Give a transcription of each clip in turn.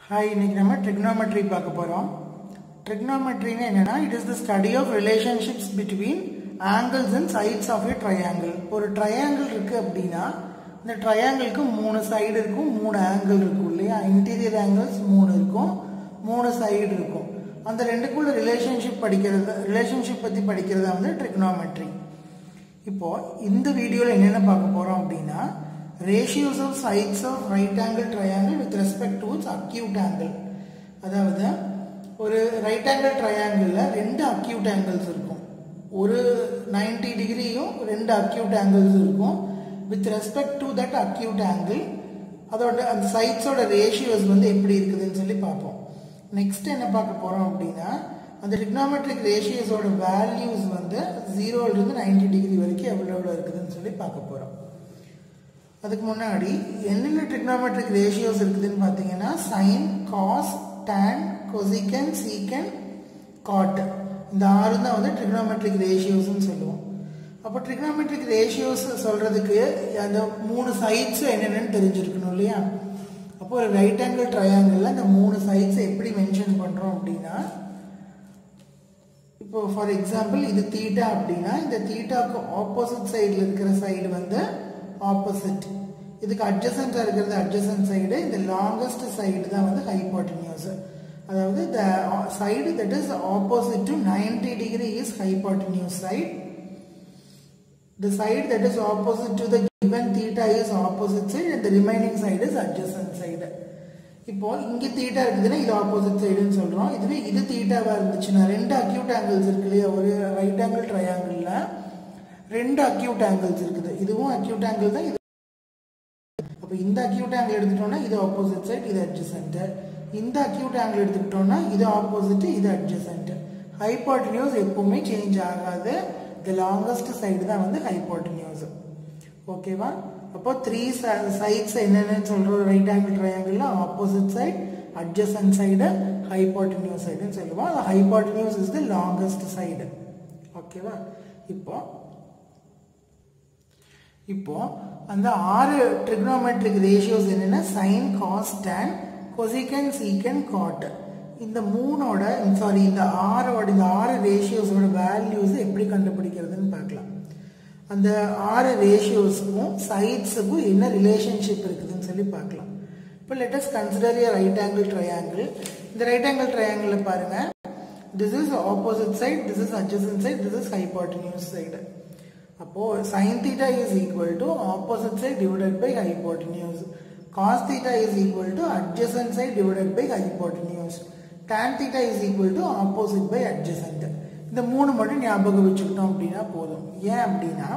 Hi இன்னைக்கு நம்ம trigonometry பார்க்க போகிறோம் ட்ரிக்னாமெட்ரின்னு என்னன்னா it is the study of relationships between angles and sides of a triangle ஒரு ட்ரையாங்கிள் இருக்கு அப்படின்னா இந்த ட்ரையாங்கிளுக்கு மூணு சைடு இருக்கும் மூணு ஆங்கிள் இருக்கும் இல்லையா இன்டீரியர் ஆங்கிள்ஸ் மூணு இருக்கும் மூணு சைடு இருக்கும் அந்த ரெண்டுக்குள்ள ரிலேஷன்ஷிப் படிக்கிறது ரிலேஷன்ஷிப் பற்றி படிக்கிறது வந்து ட்ரிக்னாமெட்ரி இப்போ இந்த வீடியோவில் என்னென்ன பார்க்க போகிறோம் அப்படின்னா ratios of sides of right angle triangle with respect to acute angle அதாவது ஒரு ரைட் ஆங்கிள் ட்ரையாங்கிளில் ரெண்டு அக்யூட் ஆங்கிள்ஸ் இருக்கும் ஒரு 90 டிகிரியும் ரெண்டு அக்யூட் ஆங்கிள்ஸ் இருக்கும் with respect to that acute angle அதோட அந்த சைட்ஸோட ரேஷியோஸ் வந்து எப்படி இருக்குதுன்னு சொல்லி பார்ப்போம் நெக்ஸ்ட் என்ன பார்க்க போகிறோம் அப்படின்னா அந்த ட்ரிக்னாமெட்ரிக் ரேஷியோஸோட வேல்யூஸ் வந்து ஜீரோலேருந்து நைன்டி டிகிரி வரைக்கும் எவ்வளோ எவ்வளோ இருக்குதுன்னு சொல்லி பார்க்க போகிறோம் அதுக்கு முன்னாடி என்னென்ன ட்ரிக்னாமெட்ரிக் ரேஷியோஸ் இருக்குதுன்னு பார்த்தீங்கன்னா sign cos tan cosecant secant cot இந்த ஆறு தான் வந்து ட்ரிக்னாமெட்ரிக் ரேஷியோஸ்னு சொல்லுவோம் அப்போ ட்ரிக்னாமெட்ரிக் ரேஷியோஸ் சொல்கிறதுக்கு அந்த மூணு சைட்ஸ் என்னென்னு தெரிஞ்சிருக்கணும் இல்லையா அப்போ ஒரு ரைட் ஆங்கிள் ட்ரையாங்கிளில் அந்த மூணு சைட்ஸ் எப்படி மென்ஷன் பண்ணுறோம் அப்படின்னா இப்போ ஃபார் எக்ஸாம்பிள் இது தீட்டா அப்படின்னா இந்த தீட்டாக்கு ஆப்போசிட் சைடில் இருக்கிற சைடு வந்து ஆப்போசிட் இதுக்கு அட்ஜசன்ட்டாக இருக்கிறது அட்ஜசன்ட் சைடு இந்த லாங்கஸ்ட் சைடு தான் வந்து ஹைபாட்டினியூஸ் அதாவது the side that is opposite to ninety degree is hypotenuse side the side that is opposite to the given theta is opposite side and the remaining side is adjacent side இப்போ இங்க theta இருக்குதுன்னா இது opposite சைடுன்னு சொல்றோம் இதுவே இது தீட்டாவா இருந்துச்சுன்னா ரெண்டு acute angles இருக்கு இல்லையா ஒரு ரைட் ஆங்கிள் ட்ரையாங்கிள்ல ரெண்டு அக்யூட் ஆங்கிள்ஸ் இருக்குது இதுவும் அக்யூட் ஆங்கிள் தான் இது அப்போ இந்த அக்யூட் ஆங்கிள் எடுத்துட்டோம்னா இது ஆப்போசிட் சைடு இது அட்ஜசன்ட் இந்த அக்யூட் ஆங்கிள் எடுத்துக்கிட்டோம்னா இது ஆப்போசிட் இது அட்ஜசன்ட் ஹைபாட்டினியூஸ் எப்பவுமே சேஞ்ச் ஆகாது த லாங்கஸ்ட் சைடு தான் வந்து ஹைபாட்டினியூஸ் ஓகேவா அப்போ த்ரீ சைட்ஸ் என்னென்னு சொல்கிறோம் ரைட் ஆங்கிள் ட்ரையாங்கிளில் opposite side adjacent side hypotenuse சைடுன்னு சொல்லுவோம் அது hypotenuse is the longest side ஓகேவா இப்போ இப்போ அந்த ஆறு ட்ரிக்னோமெட்ரிக் ரேஷியோஸ் என்னென்னா sine cos tan cosecant secant cot இந்த மூணோட சாரி இந்த ஆறோட இந்த ஆறு ரேஷியோஸோட வேல்யூஸ் எப்படி கண்டுபிடிக்கிறதுன்னு பார்க்கலாம் அந்த ஆறு ரேஷியோஸுக்கும் சைட்ஸுக்கும் என்ன ரிலேஷன்ஷிப் இருக்குதுன்னு சொல்லி பார்க்கலாம் இப்போ let's consider a right angle triangle இந்த ரைட் ஆங்கிள் ட்ரையாங்கிள் பாருங்க this is opposite side this is adjacent side this is hypotenuse side அப்போ sine theta is equal to opposite side divided by hypotenuse cos theta is equal to adjacent side divided by hypotenuse tan theta is equal to opposite by adjacent இந்த மூணு மட்டும் ஞாபகம் வச்சுக்கிட்டோம் அப்படின்னா போதும் ஏன் அப்படின்னா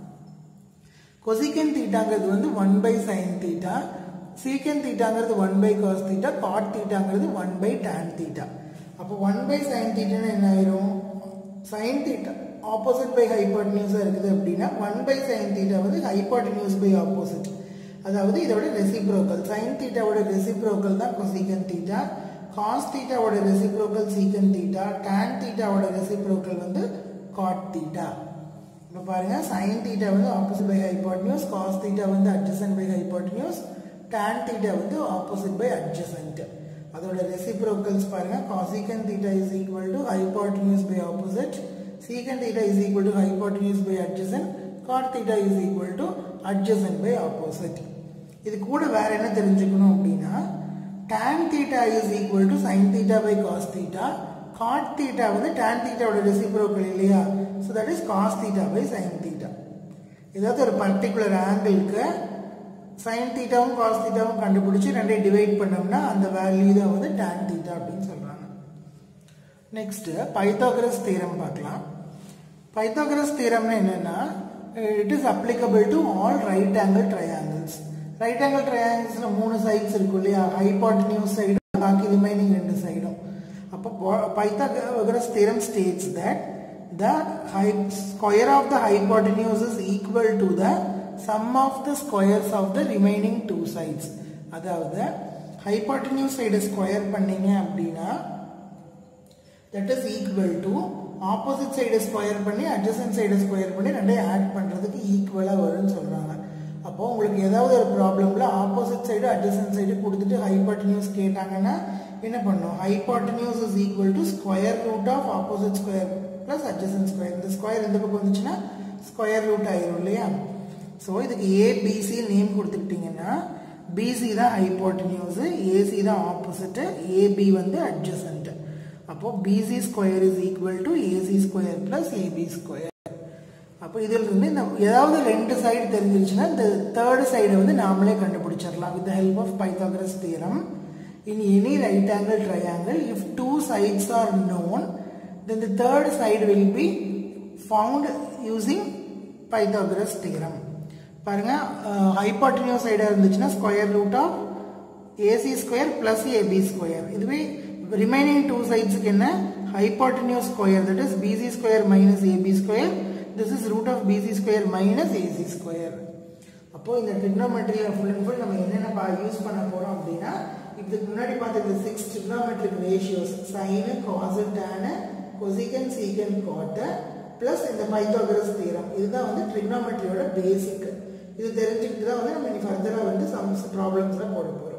கொசிகன் தீட்டாங்கிறது வந்து one by sine theta secant தீட்டாங்கிறது one by cos theta cot தீட்டாங்கிறது ஒன் பை டேன் தீட்டா அப்போ ஒன் பை சைன் தீட்டான்னு என்ன ஆயிரும் சைன் தீட்டா ஆப்போசிட் பை ஹைபாட்டினியூஸாக இருக்குது அப்படின்னா ஒன் பை சைன் தீட்டா வந்து ஹைபாட்டினியூஸ் பை ஆப்போசிட் அதாவது இதோட ரெசிப்ரோக்கல் சைன் தீட்டாவோட ரெசிப்ரோக்கல் தான் கொசிகன் தீட்டா காஸ் தீட்டாவோட ரெசிப்ரோக்கல் சீக்கன் தீட்டா டேன் தீட்டாவோட ரெசிப்ரோக்கல் வந்து காட் தீட்டா இப்போ பாருங்க சைன் தீட்டா வந்து opposite by hypotenuse cos theta வந்து adjacent by hypotenuse tan theta வந்து ஆப்போசிட் பை அட்ஜசன்ட் அதோட ரெசிப்ரோக்கல்ஸ் பாருங்க cosecant theta is equal to hypotenuse by opposite secant theta is equal to hypotenuse by adjacent cot theta is equal to adjacent by opposite இது கூட வேற என்ன தெரிஞ்சுக்கணும் அப்படின்னா tan theta is equal to sin theta by cos theta cot theta வந்து tan theta ஓட reciprocal இல்லையா so that is cos theta by sin theta ஏதாவது ஒரு பர்டிகுலர் ஆங்கிளுக்கு sin thetaவும் cos thetaவும் கண்டுபிடிச்சு ரெண்டையும் டிவைட் பண்ணோம்னா அந்த வேல்யூ தான் வந்து tan theta அப்படின்னு சொல்றாங்க நெக்ஸ்ட் பைத்தாகரஸ் தீரம் பார்க்கலாம் பைத்தாகரஸ் தீரம்னா என்னன்னா it is applicable to all right angle triangles right angle ட்ரையாங்கிள்ஸ்ல மூணு சைட்ஸ் இருக்கும் இல்லையா ஹைபாட்டினியூஸ் சைடு பாக்கி ரிமைனிங் ரெண்டு சைடும் அப்போ Pythagoras theorem states that the square of the hypotenuse is equal to the sum of the squares of the remaining two sides அதாவது hypotenuse side square பண்ணீங்க அப்படின்னா that is equal to opposite side square பண்ணி adjacent side square பண்ணி ரெண்டையும் add பண்றதுக்கு ஈக்குவலா வரும்னு சொல்றாங்க அப்போ உங்களுக்கு ஏதாவது ஒரு ப்ராப்ளம்ல ஆப்போசிட் சைடு அட்ஜசன்ட் சைடு கொடுத்துட்டு ஹைபாட்டனியூஸ் கேட்டாங்கன்னா என்ன பண்ணும் hypotenuse is equal to square root of opposite square plus adjacent square இந்த ஸ்கொயர் இந்த பக்கம் வந்துச்சுன்னா ஸ்கொயர் ரூட் ஆயிரும் இல்லையா ஸோ இதுக்கு ஏபிசி நேம் கொடுத்துக்கிட்டிங்கன்னா பிசி தான் ஹைபாட்டனியூஸ் ஏசி தான் ஆப்போசிட் ஏபி வந்து அட்ஜசன்ட் அப்போ BC square is equal to AC square plus AB square அப்போ இதில் இருந்து இந்த ஏதாவது ரெண்டு சைடு தெரிஞ்சிருச்சுன்னா இந்த தேர்ட் சைடை வந்து நாமளே கண்டுபிடிச்சிடலாம் with help of Pythagoras theorem in any right angle triangle if two sides are known then the third side will be found using Pythagoras theorem பாருங்க ஹைபாட்டனியூஸ் சைடாக இருந்துச்சுன்னா square root of AC square plus AB square இதுவே remaining two சைட்ஸுக்கு என்ன hypotenuse square that is BC square minus AB square this is root of BC square minus AC square அப்போ இந்த ட்ரிக்னோமெட்ரியில் full and full நம்ம என்னென்ன use பண்ண போறோம் அப்படின்னா இதுக்கு முன்னாடி பார்த்த இந்த சிக்ஸ் ட்ரிக்னோமெட்ரிக் ரேஷியோஸ் சைனு காசு டேனு கொசிகன் சீகன் காட்டு பிளஸ் இந்த பைத்தாகரஸ் தீரம் இதுதான் வந்து ட்ரிக்னோமெட்ரியோட பேசிக் இது தெரிஞ்சுக்கிட்டு தான் வந்து நம்ம இனி ஃபர்தராக வந்து சம்ஸ் ப்ராப்ளம்ஸ்லாம் போட போகிறோம்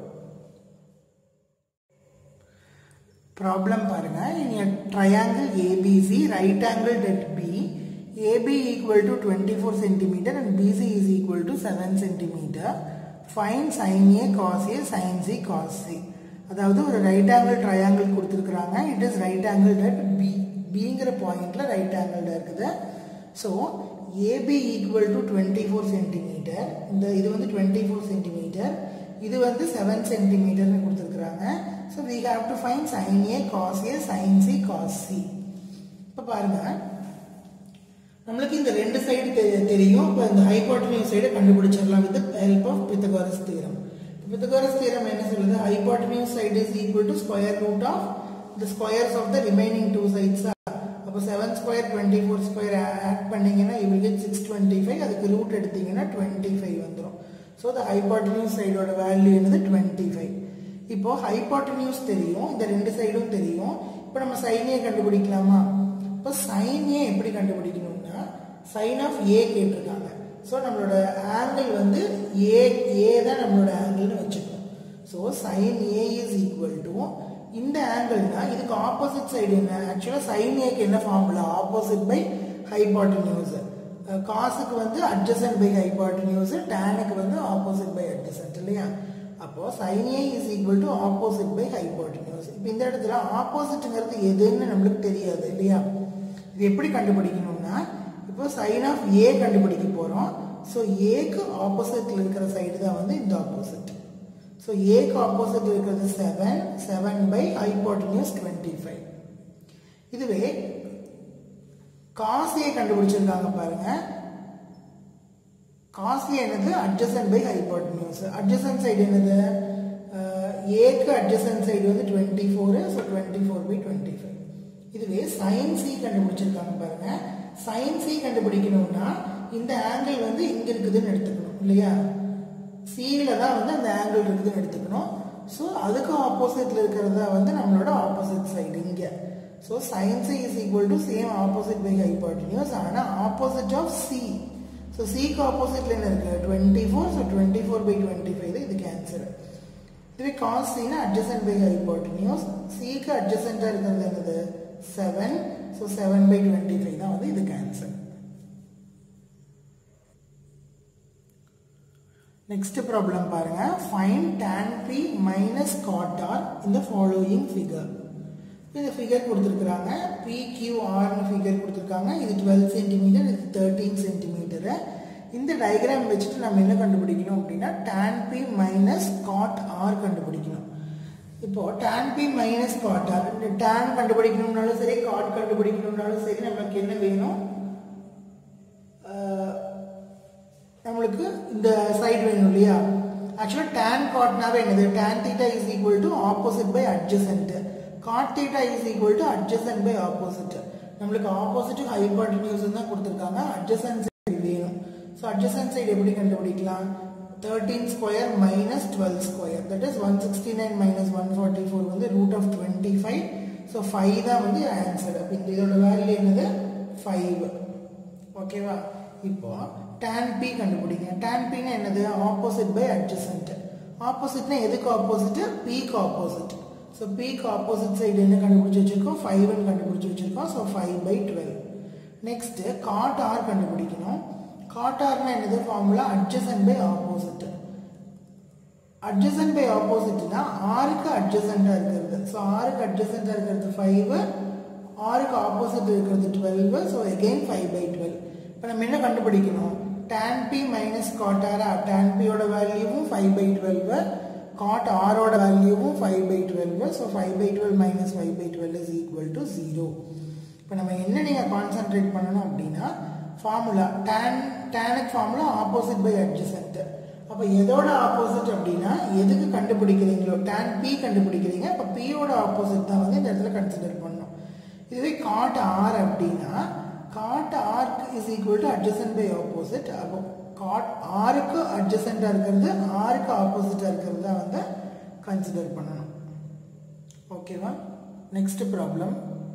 ப்ராப்ளம் பாருங்க in triangle ABC right angle at B AB equal to 24 centimeter and BC is equal to 7 centimeter. Find sin A cos A sin C cos C. அதாவது ஒரு ரைட் ஆங்கிள் ட்ரையாங்கிள் கொடுத்துருக்குறாங்க it is right angle at B பிங்கிற பாயிண்ட்ல right angle இருக்குது so AB equal to twenty four centimetre இந்த இது வந்து twenty four centimetre இது வந்து செவன் சென்டிமீட்டர்னு கொடுத்துருக்குறாங்க so we have to find sine A cos A sine C cos C இப்போ பாருங்கள் நம்மளுக்கு இந்த ரெண்டு சைடு தெரியும் இப்போ இந்த ஹைபாட்டனியூஸ் சைடை கண்டுபிடிச்சிடலாம் வித் ஹெல்ப் ஆஃப் பித்தகாரஸ் தீரம் பித்தகாரஸ் தீரம் என்ன சொல்லுது hypotenuse side is equal to square root of the squares of the remaining two sides அப்போ seven square twenty four square add பண்ணீங்கன்னா you will get six twenty five அதுக்கு root எடுத்தீங்கன்னா twenty five வந்துடும் so the hypotenuse சைடோட value என்னது twenty five இப்போ hypotenuse தெரியும் இந்த ரெண்டு சைடும் தெரியும் இப்போ நம்ம சைனியை கண்டுபிடிக்கலாமா இப்போ சைன் ஏ எப்படி கண்டுபிடிக்கணும்னா சைன் ஆஃப் ஏ கேட்டிருக்காங்க ஸோ நம்மளோட ஆங்கிள் வந்து ஏ ஏ தான் நம்மளோட ஆங்கிள்னு வச்சுக்கணும் so sine A is equal to இந்த ஆங்கிள்னா இதுக்கு ஆப்போசிட் சைடு என்ன ஆக்சுவலாக சைன் ஏக்கு என்ன ஃபார்முலா ஆப்போசிட் பை ஹைபாட்டனியூஸ் காசுக்கு வந்து அட்ஜசன்ட் பை ஹைபாட்டனியூஸ் டேனுக்கு வந்து ஆப்போசிட் பை அட்ஜசன்ட் இல்லையா அப்போ sine A is equal to opposite by hypotenuse இப்போ இந்த இடத்துல ஆப்போசிட்ங்கிறது எதுன்னு நம்மளுக்கு தெரியாது இல்லையா இது எப்படி கண்டுபிடிக்கணும்னா இப்போ சைன் ஆஃப் ஏ கண்டுபிடிக்க போகிறோம் ஸோ ஏக்கு ஆப்போசிட்டில் இருக்கிற சைடு தான் வந்து இந்த ஆப்போசிட் ஸோ ஏக்கு ஆப்போசிட் இருக்கிறது seven seven by hypotenuse twenty five இதுவே காஸ் ஏ கண்டுபிடிச்சிருக்காங்க பாருங்க காஸ் ஏ என்னது adjacent by hypotenuse adjacent side என்னது ஏக்கு அட்ஜசன்ட் சைடு வந்து twenty four so twenty four by twenty five இதுவே சைன் சி கண்டுபிடிச்சிருக்காங்க பாருங்க சைன் சி கண்டுபிடிக்கணும்னா இந்த ஆங்கிள் வந்து இங்க இருக்குதுன்னு எடுத்துக்கணும் இல்லையா சியில தான் வந்து அந்த ஆங்கிள் இருக்குதுன்னு எடுத்துக்கணும் ஸோ அதுக்கு ஆப்போசிட்ல இருக்கிறதா வந்து நம்மளோட ஆப்போசிட் சைடு இங்க so sine C is equal to same opposite by hypotenuse ஆனால் ஆப்போசிட் ஆஃப் சி ஸோ சிக்கு ஆப்போசிட்ல என்ன இருக்கு twenty four so twenty four by twenty five இதுக்கு ஆன்சர் இதுவே காஸ் சின்னா அட்ஜசன்ட் பை ஹைபாட்டினியூஸ் சிக்கு அட்ஜசன்டா இருக்கிறது என்னது seven so seven by twenty five தான் வந்து இதுக்கு ஆன்சர் நெக்ஸ்ட் ப்ராப்ளம் பாருங்க find tan p minus cot R இந்த ஃபாலோயிங் ஃபிகர் இந்த ஃபிகர் கொடுத்துருக்குறாங்க பிக்யூஆர்னு ஃபிகர் கொடுத்துருக்காங்க இது டுவெல் சென்டிமீட்டர் இது தேர்ட்டீன் சென்டிமீட்டரு இந்த டயக்ராம் வச்சுட்டு நம்ம என்ன கண்டுபிடிக்கணும் அப்படின்னா tan p minus cot R கண்டுபிடிக்கணும் இப்போ tan p minus cot R இந்த tan கண்டுபிடிக்கணும்னாலும் சரி காட் கண்டுபிடிக்கணும்னாலும் சரி நம்மளுக்கு என்ன வேணும் நம்மளுக்கு இந்த சைடு வேணும் இல்லையா ஆக்சுவலாக tan காட்னாவே என்னது tan theta is equal to opposite by adjacent cot theta is equal to adjacent by opposite நம்மளுக்கு ஆப்போசிட் ஹைபாட்டனியூஸ் தான் கொடுத்துருக்காங்க அட்ஜசன்ட் சைடு வேணும் ஸோ அட்ஜசன்ட் சைடு எப்படி கண்டுபிடிக்கலாம் thirteen square minus twelve square that is one sixty nine minus one forty four வந்து root of twenty five so five தான் வந்து answer அப்போ இந்த இதோட வேல்யூ என்னது ஃபைவ் ஓகேவா இப்போ tan p கண்டுபிடிங்க tan p னா என்னது ஆப்போசிட் பை அட்ஜசன்ட் ஆப்போசிட்னா எதுக்கு ஆப்போசிட் p க்கு ஆப்போசிட் ஸோ p க்கு ஆப்போசிட் சைடு என்ன கண்டுபிடிச்சு வச்சிருக்கோம் 5 ன்னு கண்டுபிடிச்சு வச்சிருக்கோம் so 5 by 12 next cot r கண்டுபிடிக்கணும் காட் rனா என்னது formula adjacent by opposite adjacent by ஆப்போசிட்னா ஆறுக்கு அட்ஜசண்டாக இருக்கிறது ஸோ ஆறுக்கு அட்ஜசண்டாக இருக்கிறது ஃபைவ் ஆறுக்கு ஆப்போசிட் இருக்கிறது twelve so again five by twelve இப்போ நம்ம என்ன கண்டுபிடிக்கணும் tan P minus cot R tan பியோட வேல்யூவும் ஃபைவ் பை டுவெல் காட் ஆரோட வேல்யூவும் five by twelve so five by twelve minus five by twelve is equal to zero இப்போ நம்ம என்ன நீங்கள் கான்சென்ட்ரேட் பண்ணணும் அப்படின்னா ஃபார்முலா டேன் டேனுக்கு ஃபார்முலா ஆப்போசிட் பை அட்ஜசன்ட் அப்போ எதோட ஆப்போசிட் அப்படின்னா எதுக்கு கண்டுபிடிக்கிறீங்களோ டேன் பி கண்டுபிடிக்கிறீங்க அப்போ பியோட ஆப்போசிட் தான் வந்து இந்த இடத்துல கன்சிடர் பண்ணணும் இதுவே காட் ஆர் அப்படின்னா cot R is equal to adjacent by opposite அப்போ காட் ஆருக்கு அட்ஜசண்டாக இருக்கிறது ஆருக்கு ஆப்போசிட்டாக இருக்கிறது தான் வந்து கன்சிடர் பண்ணணும் ஓகேவா next problem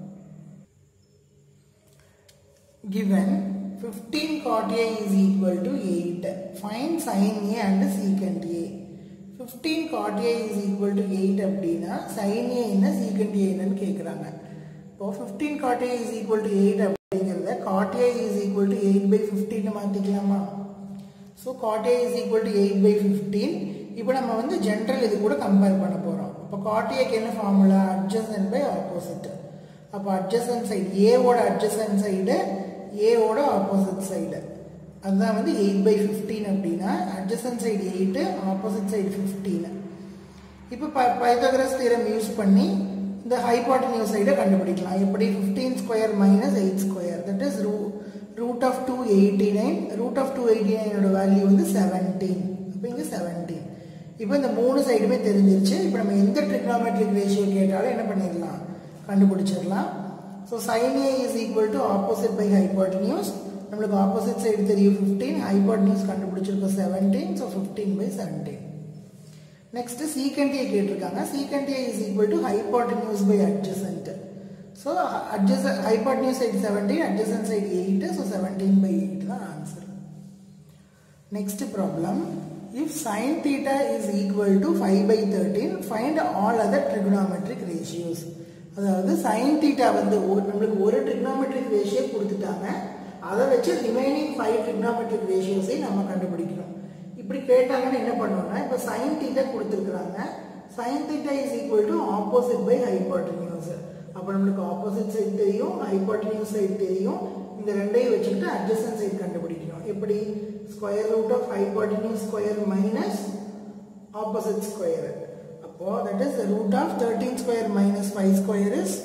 given 15 cot A is equal to 8. Find sin A and secant A. 15 cot A is equal to 8 அப்படின்னா sin A என்ன secant A என்னன்னு கேட்குறாங்க இப்போ 15 cot A is equal to 8 அப்படிங்கிறத cot A is equal to 8 by 15 மாற்றிக்கலாமா so cot A is equal to 8 by 15 இப்போ நம்ம வந்து ஜென்ரல் இது கூட கம்பேர் பண்ண போகிறோம் இப்போ cot Aக்கு என்ன ஃபார்முலா adjacent by opposite அப்போ adjacent சைடு ஏவோட adjacent சைடு ஏவோட ஆப்போசிட் சைடு அதுதான் வந்து எயிட் பை ஃபிஃப்டீன் அப்படின்னா adjacent side eight opposite side fifteen இப்போ ப பைத்தகரஸ் தீரம் யூஸ் பண்ணி இந்த ஹைபாட்டனியூஸ் சைடை கண்டுபிடிக்கலாம் எப்படி fifteen square minus eight square that is ரூ root of two eighty nine root of two eighty நைனோட வேல்யூ வந்து செவன்டீன் இப்போ இங்கே செவன்டீன் இப்போ இந்த மூணு சைடுமே தெரிஞ்சிருச்சு இப்போ நம்ம எந்த ட்ரிக்னாமெட்ரிக் ரேஷியோ கேட்டாலும் என்ன பண்ணிடலாம் கண்டுபிடிச்சிடலாம் so sine A is equal to opposite by hypotenuse நம்மளுக்கு ஆப்போசிட் சைடு தெரியும் ஃபிஃப்டீன் ஹைபாட்னியூஸ் கண்டுபிடிச்சிருக்கோம் seventeen so fifteen by seventeen next secant A கேட்டிருக்காங்க secant A is equal to hypotenuse by adjacent so அட்ஜஸ் hypotenuse side seventeen adjacent side eight so seventeen by eight தான் answer next problem if sine theta is equal to five by thirteen find all other trigonometric ratios அதாவது sine theta வந்து நம்மளுக்கு ஒரு trigonometric ratio கொடுத்துட்டாங்க அதை வச்சு remaining five trigonometric ரேஷியோஸையும் நம்ம கண்டுபிடிக்கணும் இப்படி கேட்டாங்கன்னு என்ன பண்ணுவோம்னா இப்போ சைன் தீட்டா கொடுத்துருக்குறாங்க sine theta is equal to opposite by hypotenuse அப்போ நம்மளுக்கு ஆப்போசிட் சைடு தெரியும் ஹைபாட்டனியூஸ் சைடு தெரியும் இந்த ரெண்டையும் வச்சுக்கிட்டு அட்ஜஸ்டன் சைடு கண்டுபிடிக்கணும் எப்படி square root of hypotenuse square minus opposite square அப்போ that is the root of 13 square minus 5 square is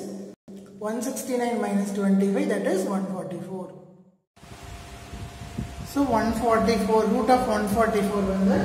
169 minus 25 that is 144 so 144 root of 144 வந்து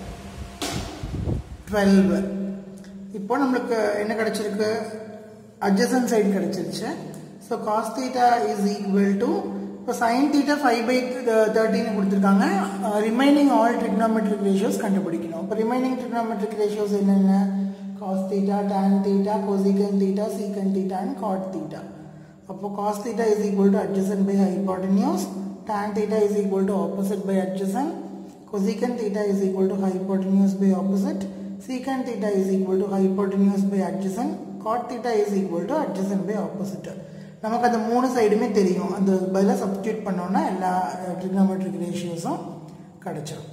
12 இப்போ நம்மளுக்கு என்ன கிடைச்சிருக்கு adjacent side கிடைச்சிருச்சு so cos theta is equal to இப்போ sin theta 5 by 13 கொடுத்துருக்காங்க remaining all trigonometric ratios கண்டுபிடிக்கணும் இப்போ ரிமைனிங் trigonometric ratios என்னென்ன cos theta, tan theta, cosecant theta, secant theta and cot theta. அப்போ cos theta is equal to adjacent by hypotenuse, tan theta is equal to opposite by adjacent, cosecant theta is equal to hypotenuse by opposite, secant theta is equal to hypotenuse by adjacent, cot theta is equal to adjacent by opposite. நமக்கு அந்த மூணு சைடுமே தெரியும் அந்த பதிலாக substitute பண்ணோம்னா எல்லா trigonometric ரேஷியோஸும் கிடச்சிரும்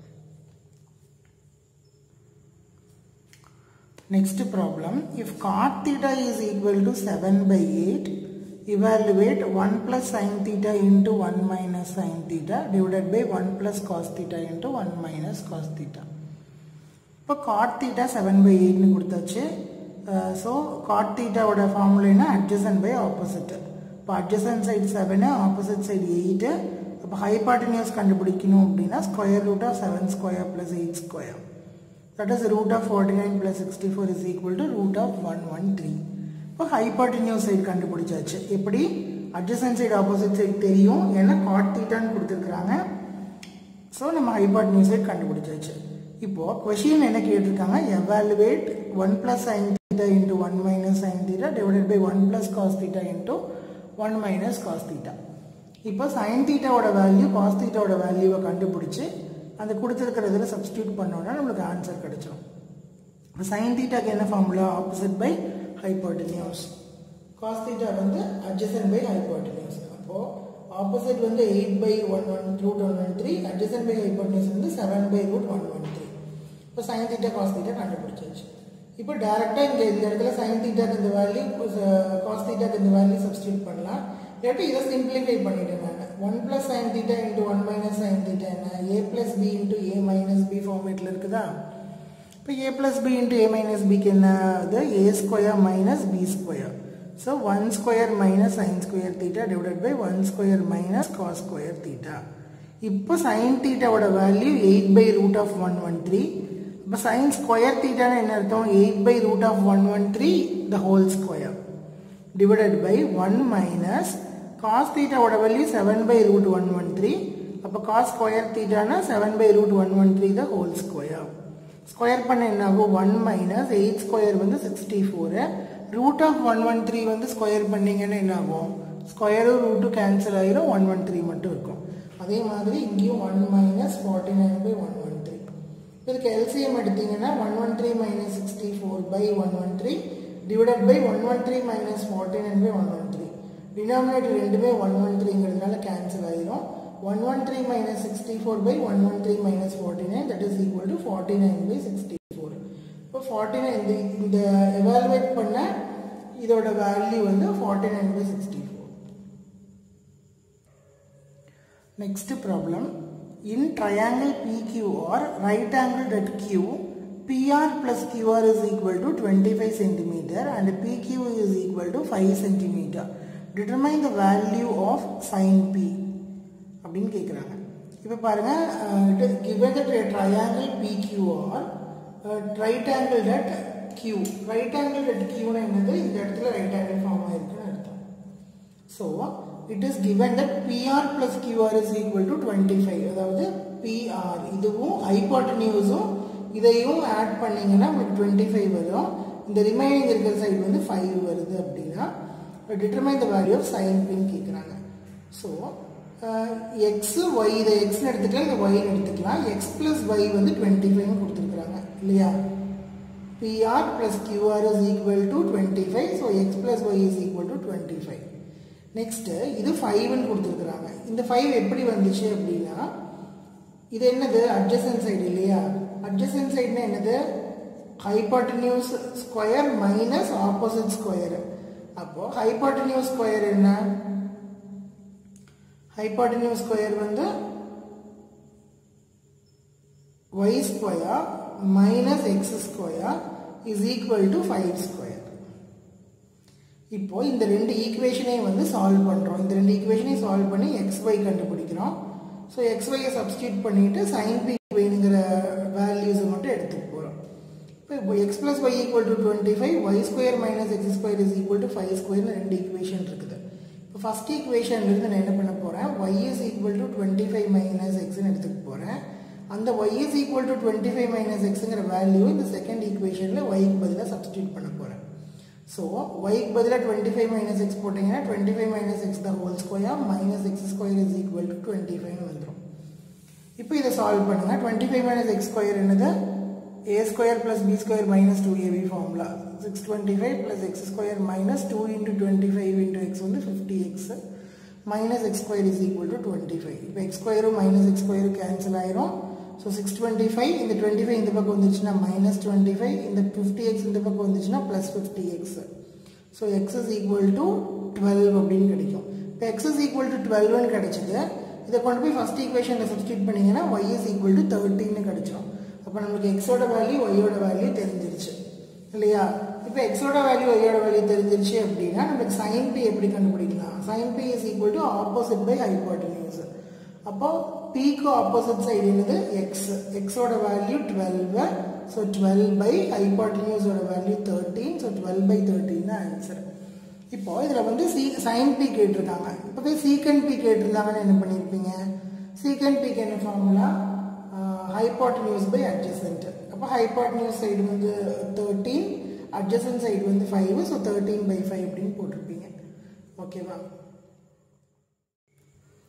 Next problem, if cot theta is equal to 7 by 8, evaluate 1 plus sin theta into 1 minus sin theta divided by 1 plus cos theta into 1 minus cos theta. இப்போ cot theta 7 by 8 கொடுத்தாச்சு so cot theta ஓட ஃபார்முலேனா adjacent by opposite இப்போ adjacent side 7 opposite side 8 அப்போ hypotenuse கண்டுபிடிக்கணும் அப்படின்னா square root of seven square plus eight square that is root of 49 plus 64 is equal to root of 113 இப்போ hypotenuse side கண்டுபிடிச்சாச்சு எப்படி adjacent side opposite side தெரியும் ஏன்னா cot theta ன்னு கொடுத்துருக்குறாங்க ஸோ நம்ம hypotenuse side கண்டுபிடிச்சாச்சு இப்போ கொஷின் என்ன கேட்டிருக்காங்க evaluate 1 plus sin theta into 1 minus sin theta divided by 1 plus cos theta into 1 minus cos theta இப்போ சைன் தீட்டாவோட வேல்யூ காஸ் தீட்டாவோட வேல்யூவை கண்டுபிடிச்சி அந்த கொடுத்துருக்கிறதுல சப்ஸ்டியூட் பண்ணோன்னா நம்மளுக்கு ஆன்சர் கிடைச்சிடும் இப்போ சைன் தீட்டாக்கு என்ன formula opposite by hypotenuse cos theta வந்து அட்ஜசன் பை ஹைப்போட்டனியூஸ் அப்போது ஆப்போசிட் வந்து eight by one one root one one three adjacent by hypotenuse வந்து seven by root one one three இப்போ சைன் தீட்டா காஸ் தீட்டா கண்டுபிடிச்சாச்சு இப்போ டேரெக்டாக இங்கே இந்த இடத்துல சைன் தீட்டாக்கு இந்த வேல்யூ காஸ் தீட்டாக்கு இந்த வேல்யூ சப்ஸ்டியூட் பண்ணலாம் இல்லாட்டி இதை சிம்பிளிஃபை பண்ணிட்டேன் நான் one plus sine theta into one minus sine theta என்ன A plus B into A minus B ஃபார்மேட்டில் இருக்குதா இப்போ A plus B into A minus பிக்கு என்ன அது A square minus B square so one square minus sine square theta divided by one square minus cos square theta இப்போ sine தீட்டாவோட value eight by root of one one three இப்போ sine square தீட்டான்னு என்ன அர்த்தம் eight by root of one one three the whole square divided by one minus cos தீட்டாவோட value seven by root one one three அப்போ cos square தீட்டானா seven by root one one three the whole square square பண்ண என்ன ஆகும் one minus eight square வந்து sixty four root of one one three வந்து square பண்ணிங்கன்னா என்ன ஆகும் ஸ்கொயரும் ரூட்டும் கேன்சல் ஆகிரும் ஒன் ஒன் த்ரீ மட்டும் இருக்கும் அதே மாதிரி இங்கேயும் one minus forty nine by one one three இதுக்கு எல்சிஎம் எடுத்தீங்கன்னா one one three minus sixty four by one one three divided by one one three minus forty nine by one one three denominator ரெண்டுமே one one த்ரீங்கிறதுனால cancel ஆகிரும் one one three minus sixty four by one one three minus forty nine that is equal to forty nine by sixty four இப்போ forty nine இந்த இந்த evaluate பண்ண இதோட value வந்து forty nine by sixty four next problem in triangle PQR right angled at Q PR plus QR is equal to 25 centimeter and PQ is equal to 5 centimeter. Determine the value of sin P அப்படின்னு கேட்குறாங்க இப்போ பாருங்க it is given that a triangle PQR uh, right angled at Q right angled at Q னா என்னது இந்த இடத்துல right angle form ஆயிருக்குன்னு அர்த்தம் so it is given that PR plus QR is equal to twenty five அதாவது PR இதுவும் ஹைபாட்டனியூஸும் இதையும் ஆட் பண்ணீங்கன்னா உங்களுக்கு டுவெண்ட்டி ஃபைவ் வரும் இந்த ரிமைனிங் இருக்கிற சைடு வந்து ஃபைவ் வருது அப்படின்னா determine the value of sine பின்னு கேட்குறாங்க ஸோ எக்ஸ் ஒய் இதை எக்ஸ்னு எடுத்துக்கலாம் இந்த ஒய்னு எடுத்துக்கலாம் எக்ஸ் ப்ளஸ் ஒய் வந்து டுவெண்ட்டி ஃபைவ்னு கொடுத்துருக்குறாங்க இல்லையா PR plus QR is equal to twenty five so X plus Y is equal to twenty five next இது ஃபைவ்னு கொடுத்துருக்குறாங்க இந்த ஃபைவ் எப்படி வந்துச்சு அப்படின்னா இது என்னது அட்ஜசன் சைடு இல்லையா அட்ஜசன் சைடுனா என்னது hypotenuse square minus opposite square அப்போ ஹைபாட்டனியூஸ் ஸ்கொயர் என்ன ஹைபாட்டனியூஸ் ஸ்கொயர் வந்து y square minus X square is equal to five square இப்போ இந்த ரெண்டு ஈக்குவேஷனையும் வந்து சால்வ் பண்ணுறோம் இந்த ரெண்டு ஈக்குவேஷனையும் சால்வ் பண்ணி எக்ஸ் ஒய் கண்டுபிடிக்கிறோம் ஸோ எக்ஸ் ஒய்யை சப்ஸ்டியூட் பண்ணிட்டு சைன் பி வேணுங்கிற வேல்யூஸை மட்டும் எடுத்துட்டு போகிறோம் இப்போ X plus Y equal to twenty five Y square minus X square is equal to five ஸ்கொயர்னு ரெண்டு ஈக்குவேஷன் இருக்குது இப்போ ஃபஸ்ட் ஈக்குவேஷன்லேருந்து நான் என்ன பண்ண போகிறேன் Y is equal to twenty five minus எக்ஸ்னு எடுத்துக்க போகிறேன் அந்த Y is equal to twenty five minus எக்ஸுங்கிற வேல்யூ இந்த செகண்ட் ஈக்குவேஷனில் ஒய்க்கு பதிலாக சப்ஸ்டியூட் பண்ண போகிறேன் ஸோ ஒய்க்கு பதிலாக டுவெண்ட்டி ஃபைவ் மைனஸ் எக்ஸ் போட்டிங்கன்னா twenty five minus X the whole square minus X square is equal to twenty ஃபைவ்னு வந்துடும் இப்போ இதை சால்வ் பண்ணுங்கள் twenty five minus X square என்னது A square plus B square minus two AB formula six twenty five plus X square minus two into twenty five into X வந்து fifty X minus X square is equal to twenty five இப்போ X ஸ்கொயரும் minus X ஸ்கொயரும் cancel ஆயிரும் so six twenty five இந்த twenty five இந்த பக்கம் வந்துச்சுன்னா minus twenty five இந்த ஃபிஃப்டி எக்ஸ் இந்த பக்கம் வந்துச்சுன்னா plus fifty X so X is equal to twelve அப்படின்னு கிடைக்கும் இப்போ எக்ஸ் இஸ் ஈக்குவல் டு டுவெல்னு கிடைச்சது இதை கொண்டு போய் ஃபஸ்ட் ஈக்குவேஷனில் சப்ஸ்டியூட் பண்ணிங்கன்னா ஒய் இஸ் ஈக்குவல் டு தேர்ட்டின்னு கிடைச்சிடும் அப்போ நமக்கு எக்ஸோட வேல்யூ ஒய்யோட வேல்யூ தெரிஞ்சிருச்சு இல்லையா இப்போ எக்ஸோட வேல்யூ ஒய்யோட வேல்யூ தெரிஞ்சிருச்சு அப்படின்னா நமக்கு சைன் பி எப்படி கண்டுபிடிக்கலாம் sine B is equal to opposite by hypotenuse அப்போ பிக்கு ஆப்போசிட் சைடு என்னது எக்ஸ் எக்ஸோட value twelve so twelve by ஹைபாட்டனியூஸோட value thirteen so twelve by thirteen தான் ஆன்சர் இப்போ இதில் வந்து சி சைன் பி கேட்டிருக்காங்க இப்போ போய் சீக்கன் பி கேட்டிருந்தாங்கன்னு என்ன பண்ணியிருப்பீங்க சீக்கன் பிக்கு என்ன ஃபார்முலா ஹைபாட்டனியூஸ் பை அட்ஜசன்ட் அப்போ ஹைபாட்டனியூஸ் சைடு வந்து தேர்ட்டீன் அட்ஜசன்ட் சைடு வந்து five so thirteen by five அப்படின்னு போட்டிருப்பீங்க ஓகேவா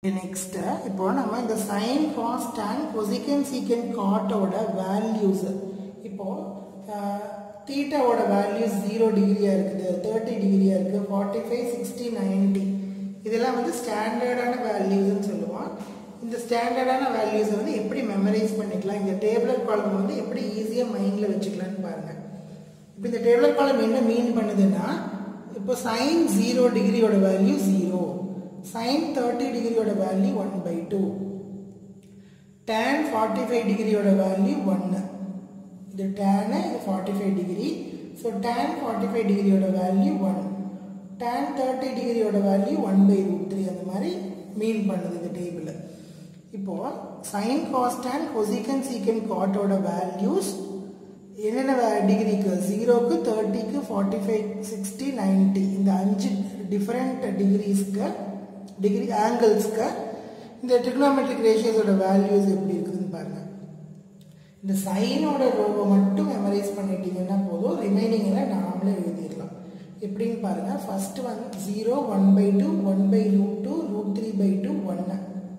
நெக்ஸ்ட் இப்போ நம்ம இந்த சைன் காஸ் tan கொசிகன் சீக்கன் காட்டோட வேல்யூஸ் இப்போ தீட்டாவோட வேல்யூஸ் ஜீரோ டிகிரியா இருக்குது தேர்ட்டி டிகிரியா இருக்கு ஃபார்ட்டி ஃபைவ் சிக்ஸ்டி நைன்டி இதெல்லாம் வந்து ஸ்டாண்டர்டான வேல்யூஸ்னு சொல்லுவோம் இந்த ஸ்டாண்டர்டான வேல்யூஸை வந்து எப்படி மெமரைஸ் பண்ணிக்கலாம் இந்த டேபிளர் காலம் வந்து எப்படி ஈஸியாக மைண்டில் வச்சுக்கலாம்னு பாருங்க இப்போ இந்த டேபிளர் காலம் என்ன மீன் பண்ணுதுன்னா இப்போ சைன் ஜீரோ டிகிரியோட வேல்யூ ஜீரோ சைன் தேர்ட்டி டிகிரியோட value one by two tan forty five டிகிரியோட வேல்யூ ஒன்று இது டேனு இது forty five degree so tan forty five டிகிரியோட வேல்யூ ஒன் டேன் தேர்ட்டி டிகிரியோட value one by root three அந்த மாதிரி மீன் பண்ணுது இந்த டேபிள் இப்போ சைன் காஸ் டேன் கொசிகன் சீக்கன் காட்டோட வேல்யூஸ் என்னென்ன டிகிரிக்கு ஜீரோக்கு தேர்ட்டிக்கு ஃபார்ட்டி ஃபைவ் சிக்ஸ்டி நைன்ட்டி இந்த அஞ்சு டிஃப்ரெண்ட் டிகிரிஸ்க்கு டிகிரி ஆங்கிள்ஸ்க்கு இந்த ட்ரிக்னோமெட்ரிக் ரேஷியோஸோட வேல்யூஸ் எப்படி இருக்குதுன்னு பாருங்க இந்த சைனோட ரோவை மட்டும் மெமரைஸ் பண்ணிட்டீங்கன்னா போதும் ரிமைனிங் எல்லாம் நாமளே எழுதிடலாம் எப்படின்னு பாருங்க ஃபர்ஸ்ட் வந்து zero one by two one by root two root three by two ஒன்னு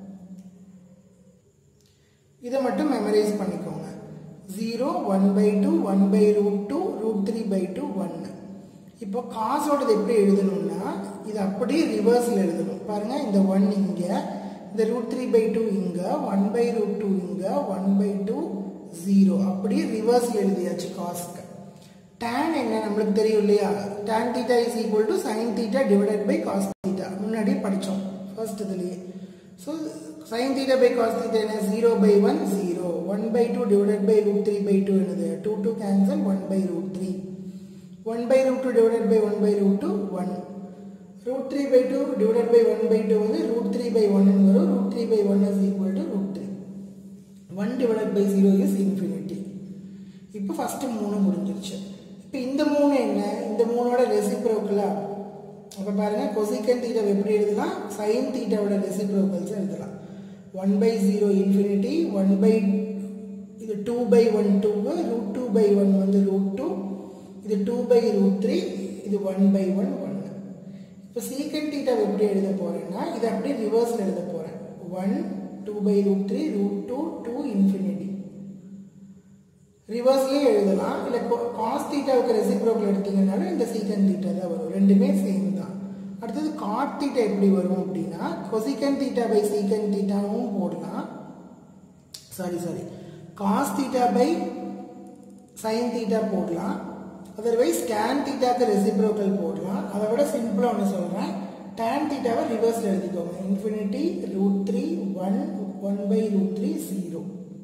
இதை மட்டும் மெமரைஸ் பண்ணிக்கோங்க zero one by two one by root two root three by two ஒன்னு இப்போ காசோடது எப்படி எழுதணும்னா இது அப்படியே ரிவர்ஸில் எழுதணும் பாருங்க இந்த ஒன் இங்கே இந்த ரூட் த்ரீ பை டூ இங்கே ஒன் பை ரூட் டூ இங்கே ஒன் பை டூ ஜீரோ அப்படியே ரிவர்ஸில் எழுதியாச்சு காஸ்க்கு tan என்ன நம்மளுக்கு தெரியும் இல்லையா tan theta is equal to sine theta divided by cos theta முன்னாடியே படித்தோம் ஃபர்ஸ்ட் இதுலேயே so sine theta by cos theta என்ன zero by one zero one by two divided by root three by two என்னது two two cancel one by root three one by root two divided by one by root two one root three by two divided by one by two வந்து root three by ஒன்னு வரும் root three by one is equal to root three one divided by zero is infinity இப்போ first மூணு முடிஞ்சிருச்சு இப்போ இந்த மூணு என்ன இந்த மூணோட ரெசிப்ரோக்கலா அப்போ பாருங்க கொசிக்கன் தீட்டாவை எப்படி எழுதலாம் சைன் தீட்டாவோட ரெசிப்ரோக்கல்ஸ் எழுதலாம் one by zero infinity one by இது two by one two root two by one வந்து ரூட் டூ இது டூ பை ரூட் த்ரீ இது ஒன் பை ஒன் ஒன்று இப்போ சீக்கன் தீட்டாவை எப்படி எழுத போகிறேன்னா இதை அப்படியே ரிவர்ஸில் எழுத போகிறேன் one two by root three root two two infinity ரிவர்ஸ்லேயே எழுதலாம் இல்லை காஸ் தீட்டாவுக்கு ரெசிப்ரோக்கல் எடுத்தீங்கனாலும் இந்த சீக்கன் தீட்டா தான் வரும் ரெண்டுமே சேம் தான் அடுத்தது காட் தீட்டா எப்படி வரும் அப்படின்னா கொசிக்கன் தீட்டா பை சீக்கன் தீட்டாவும் போடலாம் sorry sorry cos theta by sine theta போடலாம் அதர்வைஸ் டேன் தீட்டாக்கு ரெசிப்ரோக்கல் போடலாம் அதை விட சிம்பிளாக ஒன்று சொல்கிறேன் டேன் தீட்டாவை ரிவர்ஸில் எழுதிக்கோங்க infinity root three one one by root three zero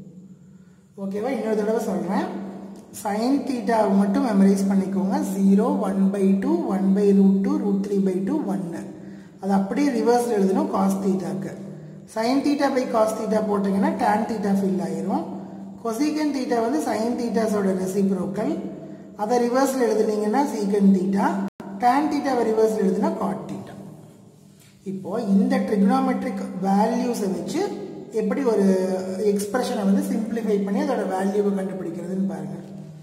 ஓகேவா இன்னொரு தடவை சொல்கிறேன் சைன் தீட்டாவை மட்டும் மெமரைஸ் பண்ணிக்கோங்க zero one by two one by root two root three by two ஒன்று அது அப்படியே ரிவர்ஸில் எழுதணும் காஸ் தீட்டாக்கு sine theta by cos theta போட்டிங்கன்னா டேன் தீட்டா ஃபில் ஆயிரும் கொசிகன் தீட்டா வந்து சைன் தீட்டாஸோட ரெசிப்ரோக்கல் அதை ரிவர்ஸில் எழுதுனீங்கன்னா சீக்கன் தீட்டா டேன் தீட்டாவை ரிவர்ஸில் எழுதுனா காட் தீட்டா இப்போ இந்த ட்ரிக்னாமெட்ரிக் வேல்யூஸை வச்சு எப்படி ஒரு எக்ஸ்பிரஷனை வந்து சிம்பிளிஃபை பண்ணி அதோட வேல்யூவை கண்டுபிடிக்கிறதுன்னு பாருங்க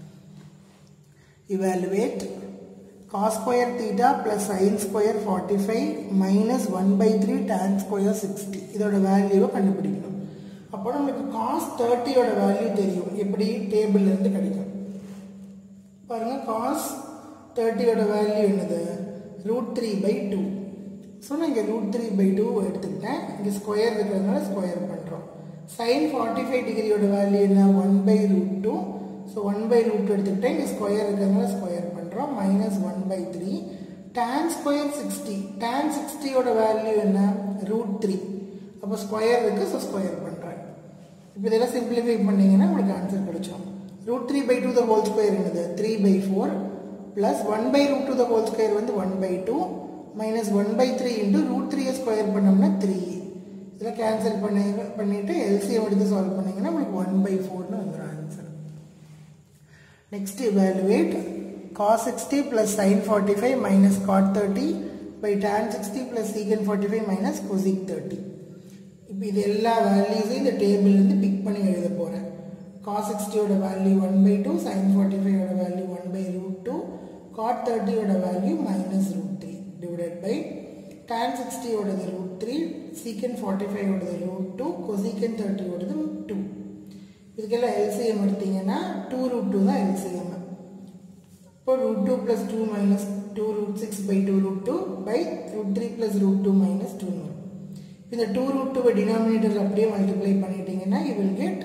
evaluate cos square theta plus sine square forty five minus one by three tan square sixty இதோட வேல்யூவை கண்டுபிடிக்கணும் அப்போ நம்மளுக்கு காஸ் தேர்ட்டியோட வேல்யூ தெரியும் எப்படி டேபிள்ல இருந்து கிடைக்கும் பாருங்க காஸ் தேர்ட்டியோட வேல்யூ என்னது root three by two so நான் இங்கே ரூட் த்ரீ பை டூ எடுத்துக்கிட்டேன் இங்கே ஸ்கொயர் இருக்கிறதுனால ஸ்கொயர் பண்ணுறோம் சைன் ஃபார்ட்டி ஃபைவ் டிகிரியோட வேல்யூ என்ன one by root two so one by root two எடுத்துக்கிட்டேன் இங்கே ஸ்கொயர் இருக்கிறதுனால ஸ்கொயர் பண்ணுறோம் minus one by three tan square sixty tan சிக்ஸ்டியோட வேல்யூ என்ன ரூட் த்ரீ அப்போ ஸ்கொயர் இருக்குது ஸோ ஸ்கொயர் பண்ணுறேன் இப்போ இதெல்லாம் சிம்பிளிஃபை பண்ணிங்கன்னா உங்களுக்கு ஆன்சர் கிடைச்சிடும் root three by two the whole square என்னது three by four plus one by root two the whole square வந்து one by two minus one by three into root த்ரீயை square பண்ணோம்னா த்ரீ இதில் cancel பண்ணி பண்ணிவிட்டு LCM எடுத்து solve பண்ணிங்கன்னா உங்களுக்கு ஒன் பை ஃபோர்னு வந்துடும் answer next evaluate cos sixty plus sine forty five minus cot thirty by tan sixty plus secant forty five minus cosec thirty இப்போ இது எல்லா வேல்யூஸையும் இந்த டேபிள்லேருந்து பிக் பண்ணி எழுத போகிறேன் காஸ் சிக்ஸ்டியோட value one by two sine forty ஃபைவோட value one by root two cot தேர்ட்டியோட value minus root three divided by tan சிக்ஸ்டியோடது ரூட் த்ரீ சீக்கன் ஃபார்ட்டி ஃபைவோடது ரூட் டூ கொசீக்கன் தேர்ட்டியோடது டூ இதுக்கெல்லாம் எல்சிஎம் எடுத்தீங்கன்னா டூ ரூட் டூ தான் LCM இப்போ root two plus two minus two root six by two root two by root three plus root two minus two வரும் இந்த two root டூவை denominator அப்படியே multiply பண்ணிட்டீங்கன்னா you will get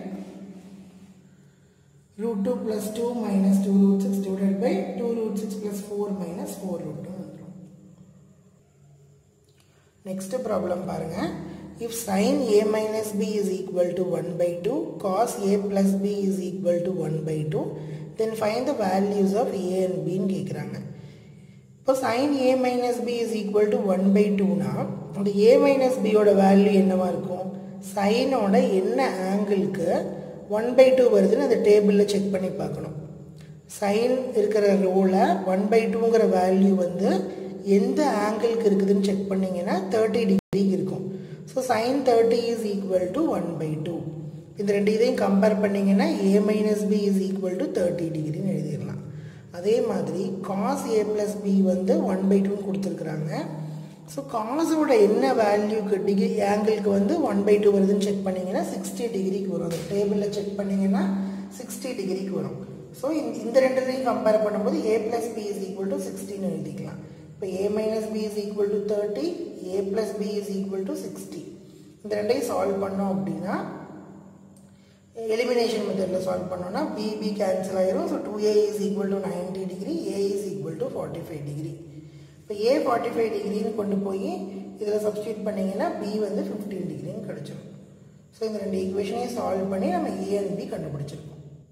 root 2 plus 2 minus 2 root 6 divided by 2 root 6 plus 4 minus 4 root 2 வந்துரும் next problem பாருங்க if sin a minus b is equal to 1 by 2 cos a plus b is equal to 1 by 2 then find the values of a and b ன்னு கேட்குறாங்க இப்போ sin a minus b is equal to 1 by 2 னா அந்த a minus b ஓட value என்னவா இருக்கும் சைனோட என்ன ஆங்கிளுக்கு one by two வருதுன்னு அந்த டேபிளில் செக் பண்ணி பார்க்கணும் சைன் இருக்கிற ரோவில் ஒன் பை டூங்கிற வேல்யூ வந்து எந்த ஆங்கிளுக்கு இருக்குதுன்னு செக் பண்ணிங்கன்னா தேர்ட்டி டிகிரிக்கு இருக்கும் so sine thirty is equal to one by two இந்த ரெண்டு இதையும் கம்பேர் பண்ணிங்கன்னா A minus B is equal to thirty டிகிரின்னு எழுதிடலாம் அதே மாதிரி காஸ் ஏ ப்ளஸ் பி வந்து ஒன் பை டூன்னு கொடுத்துருக்குறாங்க ஸோ காஸோட என்ன வேல்யூக்கு டிகிரி ஆங்கிளுக்கு வந்து ஒன் பை டூ வருதுன்னு செக் பண்ணிங்கன்னா சிக்ஸ்டி டிகிரிக்கு வரும் அந்த டேபிளில் செக் பண்ணிங்கன்னா சிக்ஸ்டி டிகிரிக்கு வரும் ஸோ இந்த ரெண்டுலையும் கம்பேர் பண்ணும்போது A plus B is equal to சிக்ஸ்டின்னு எழுதிக்கலாம் இப்போ A minus B is equal to thirty A plus B is equal to sixty இந்த ரெண்டையும் சால்வ் பண்ணோம் அப்படின்னா எலிமினேஷன் மெத்தடில் சால்வ் பண்ணோம்னா பிபி கேன்சல் ஆயிரும் so two A is equal to ninety degree A is equal to forty five degree இப்போ A forty five டிகிரின்னு கொண்டு போய் இதில் சப்ஸ்டியூட் பண்ணிங்கன்னா பி வந்து ஃபிஃப்டீன் டிகிரின்னு கிடச்சிரும் ஸோ இந்த ரெண்டு ஈக்குவேஷனையும் சால்வ் பண்ணி நம்ம ஏ அண்ட் பி கண்டுபிடிச்சிருக்கோம்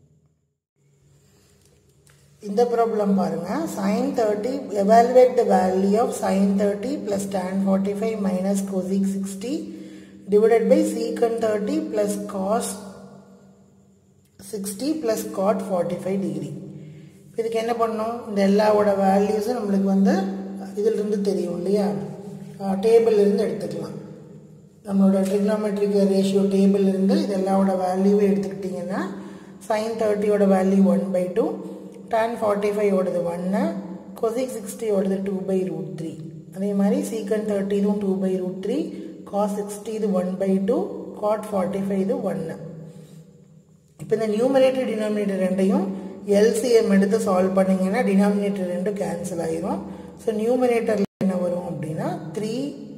இந்த ப்ராப்ளம் பாருங்க sine thirty evaluate the value of sine thirty plus tan forty five minus cosec sixty divided by secant thirty plus cos sixty plus cot forty five degree இதுக்கு என்ன பண்ணோம் இந்த எல்லாவோட வேல்யூஸும் நம்மளுக்கு வந்து இதிலிருந்து தெரியும் இல்லையா டேபிள் இருந்து எடுத்துக்கலாம் நம்மளோட ட்ரிக்னாமெட்ரிக் ரேஷியோ டேபிள் இருந்து இது எல்லாவோட வேல்யூவே எடுத்துக்கிட்டிங்கன்னா சைன் தேர்ட்டியோட value one by two tan forty five ஓடது ஒன்று கொசிக் சிக்ஸ்டி ஓடது டூ பை ரூட் த்ரீ அதே மாதிரி சீக்கன் தேர்ட்டி இதுவும் two by root three cos sixty இது one by two cot forty five இது ஒன்று இப்போ இந்த நியூமரேட்டர் டினாமினேட்டர் ரெண்டையும் எல்சிஎம் எடுத்து சால்வ் பண்ணிங்கன்னா டினாமினேட்டர் ரெண்டும் கேன்சல் ஆயிரும் ஸோ நியூமரேட்டரில் என்ன வரும் அப்படின்னா three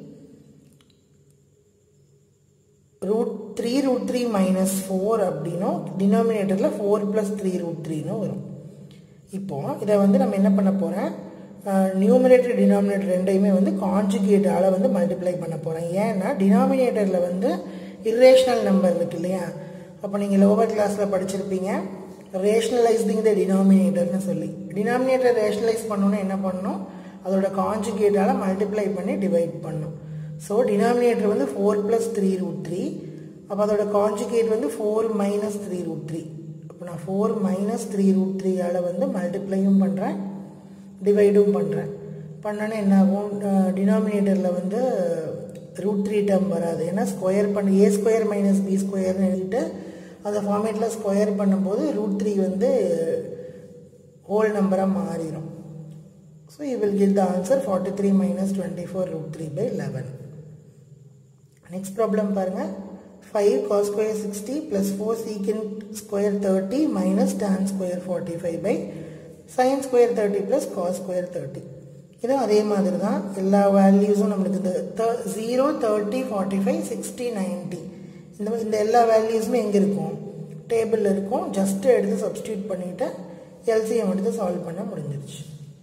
root three root three minus four அப்படின்னும் டினாமினேட்டரில் ஃபோர் ப்ளஸ் த்ரீ ரூட் த்ரீன்னு வரும் இப்போ இதை வந்து நம்ம என்ன பண்ண போகிறேன் நியூமரேட்டர் டினாமினேட்டர் ரெண்டையுமே வந்து கான்ஜுகேட்டால் வந்து மல்டிப்ளை பண்ண போகிறேன் ஏன்னா டினாமினேட்டரில் வந்து இரேஷனல் நம்பர் இருக்கு இல்லையா அப்போ நீங்கள் லோவர் கிளாஸில் படிச்சிருப்பீங்க ரேஷனலைஸ்டிங் த டினாமினேட்டர்னு சொல்லி டினாமினேட்டர் ரேஷனலைஸ் பண்ணணும்னு என்ன பண்ணணும் அதோட கான்ஜுகேட்டால் மல்டிப்ளை பண்ணி டிவைட் பண்ணும் ஸோ டினாமினேட்டர் வந்து four plus three root three அப்போ அதோட கான்ஜுகேட் வந்து four minus three root three அப்போ நான் ஃபோர் மைனஸ் த்ரீ ரூட் த்ரீயால் வந்து மல்டிப்ளையும் பண்ணுறேன் டிவைடும் பண்ணுறேன் பண்ணோன்னே என்ன ஆகும் டினாமினேட்டரில் வந்து ரூட் த்ரீ டேர்ம் வராது ஏன்னா ஸ்கொயர் பண்ண ஏ ஸ்கொயர் மைனஸ் பி ஸ்கொயர்னு எழுதிட்டு அந்த ஃபார்மேட்டில் ஸ்கொயர் பண்ணும்போது ரூட் த்ரீ வந்து ஹோல் நம்பராக மாறிடும் so you will give the answer forty three minus twenty four root three by eleven next problem பாருங்கள் five cos square sixty plus four secant square thirty minus tan square forty five by sine square thirty plus cos square thirty இதுவும் அதே மாதிரி தான் எல்லா வேல்யூஸும் நம்மளுக்கு இந்த zero thirty forty five sixty ninety இந்த இந்த எல்லா வேல்யூஸுமே எங்கே இருக்கும் டேபிளில் இருக்கும் ஜஸ்ட்டு எடுத்து சப்ஸ்டியூட் பண்ணிவிட்டு எல்சிஎம் எடுத்து சால்வ் பண்ண முடிஞ்சிருச்சு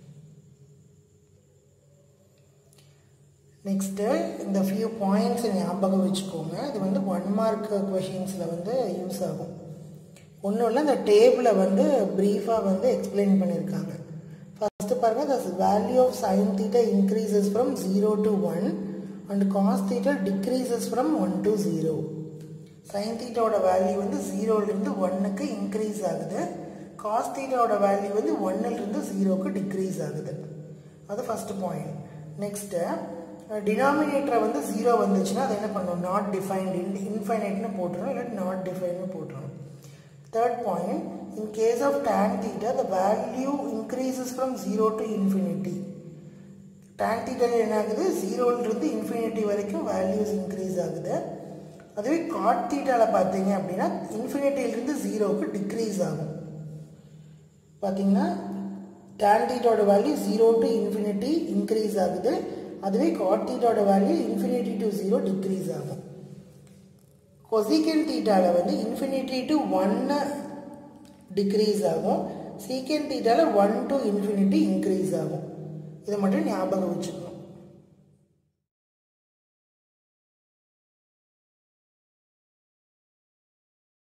நெக்ஸ்ட்டு இந்த ஃபியூ பாயிண்ட்ஸ் ஞாபகம் வச்சுக்கோங்க இது வந்து ஒன் மார்க் கொஷின்ஸில் வந்து யூஸ் ஆகும் ஒன்றும் இல்லை இந்த டேபிளை வந்து ப்ரீஃபாக வந்து எக்ஸ்பிளைன் பண்ணியிருக்காங்க ஃபஸ்ட்டு பாருங்கள் the value of sine theta increases from zero to one and cos theta decreases from one to zero sine தீட்டாவோட வேல்யூ வந்து ஜீரோலேருந்து ஒன்னுக்கு இன்க்ரீஸ் ஆகுது காஸ் தீட்டாவோட வேல்யூ வந்து ஒன்னுலேருந்து ஜீரோக்கு டிக்ரீஸ் ஆகுது அது ஃபஸ்ட்டு பாயிண்ட் நெக்ஸ்ட்டு டினாமினேட்டரை வந்து ஜீரோ வந்துச்சுன்னா அதை என்ன பண்ணணும் நாட் டிஃபைன்டு இன் இன்ஃபைனைட்னு போட்டுரும் இல்லாட்டி நாட் டிஃபைன்னு போட்டுரும் third point in case of tan theta the value increases from 0 to infinity tan தீட்டாவில் என்ன ஆகுது ஜீரோலிருந்து இன்ஃபினிட்டி வரைக்கும் வேல்யூஸ் இன்க்ரீஸ் ஆகுது அதுவே காட் தீட்டாவில் பார்த்தீங்க அப்படின்னா இன்ஃபினிட்டியிலிருந்து ஜீரோவுக்கு டிக்ரீஸ் ஆகும் பார்த்தீங்கன்னா டேன் தீட்டாவோட value zero to infinity increase ஆகுது அதுவே காட் தீட்டாவோட value infinity to zero decrease ஆகும் கொசிகன் தீட்டாவில் வந்து இன்ஃபினிட்டி டு ஒன்று டிக்ரீஸ் ஆகும் சீக்கன் தீட்டாவில் ஒன் டு இன்ஃபினிட்டி இன்க்ரீஸ் ஆகும் இதை மட்டும் ஞாபகம் வச்சுக்கணும்